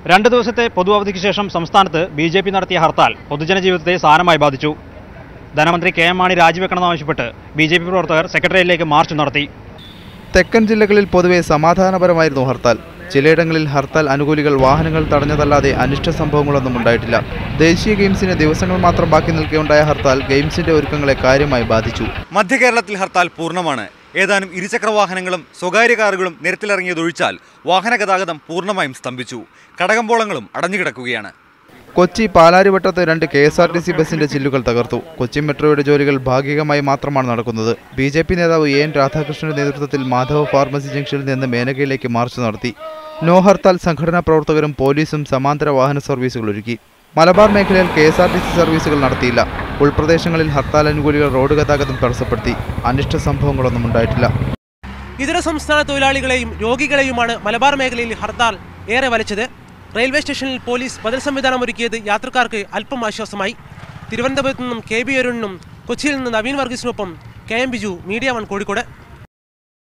രണ്ട് ദിവസത്തെ പൊതു അവധിക്ക് ശേഷം സംസ്ഥാനത്ത് ബി ജെ പി നടത്തിയ ഹർത്താൽ പൊതുജന ജീവിതത്തെ സാരമായി ബാധിച്ചു ധനമന്ത്രി കെ എം മാണി രാജിവെക്കണമെന്നാവശ്യപ്പെട്ട് ബി ജെ പി പ്രവർത്തകർ സെക്രട്ടേറിയറ്റിലേക്ക് മാർച്ച് നടത്തി തെക്കൻ ജില്ലകളിൽ പൊതുവെ സമാധാനപരമായിരുന്നു ഹർത്താൽ ചിലയിടങ്ങളിൽ ഹർത്താൽ അനുകൂലികൾ വാഹനങ്ങൾ തടഞ്ഞതല്ലാതെ അനിഷ്ട സംഭവങ്ങളൊന്നും ഉണ്ടായിട്ടില്ല ദേശീയ ഗെയിംസിന് ദിവസങ്ങൾ മാത്രം ബാക്കി നിൽക്കെയുണ്ടായ ഹർത്താൽ ഗെയിംസിന്റെ ഒരുക്കങ്ങളെ കാര്യമായി ബാധിച്ചു മധ്യ കേരളത്തിൽ ഹർത്താൽ പൂർണ്ണമാണ് ഏതാനും ഇരുചക്ര വാഹനങ്ങളും സ്വകാര്യ കാറുകളും നിരത്തിലിറങ്ങിയതൊഴിച്ചാൽ വാഹന ഗതാഗതം പൂർണ്ണമായും സ്തംഭിച്ചു കടകമ്പോളങ്ങളും അടഞ്ഞുകിടക്കുകയാണ് കൊച്ചി പാലാരിവട്ടത്ത് രണ്ട് K S R T C ബസിന്റെ ചില്ലുകൾ തകർത്തു കൊച്ചി മെട്രോയുടെ ജോലികൾ ഭാഗികമായി മാത്രമാണ് നടക്കുന്നത് ബി ജെ പി നേതാവ് എ എൻ രാധാകൃഷ്ണന്റെ നേതൃത്വത്തിൽ മാധവ ഫാർമസി ജംഗ്ഷനിൽ നിന്ന് മേനകയിലേക്ക് മാർച്ച് നടത്തി നോ ഹർത്താൽ സംഘടനാ പ്രവർത്തകരും പോലീസും സമാന്തര വാഹന സർവീസുകൾ ഒരുക്കി മലബാർ മേഖലയിൽ K S R T C സർവീസുകൾ നടത്തിയില്ല ഉൾപ്രദേശങ്ങളിൽ ഹർത്താൽ അനുകൂലികൾ റോഡ് ഗതാഗതം തടസ്സപ്പെടുത്തി അനിഷ്ട സംഭവങ്ങളൊന്നും ഉണ്ടായിട്ടില്ല ഇതര സംസ്ഥാന തൊഴിലാളികളെയും രോഗികളെയുമാണ് മലബാർ മേഖലയിൽ ഹർത്താൽ ഏറെ വലിച്ചത് റെയിൽവേ സ്റ്റേഷനിൽ പോലീസ് ബദൽ സംവിധാനം ഒരുക്കിയത് യാത്രക്കാർക്ക് അല്പം ആശ്വാസമായി തിരുവനന്തപുരത്ത് നിന്നും കെ ബി അരുണിനും കൊച്ചിയിൽ നിന്ന് നവീൻ വർഗീസിനൊപ്പം K M Biju media one Kozhikode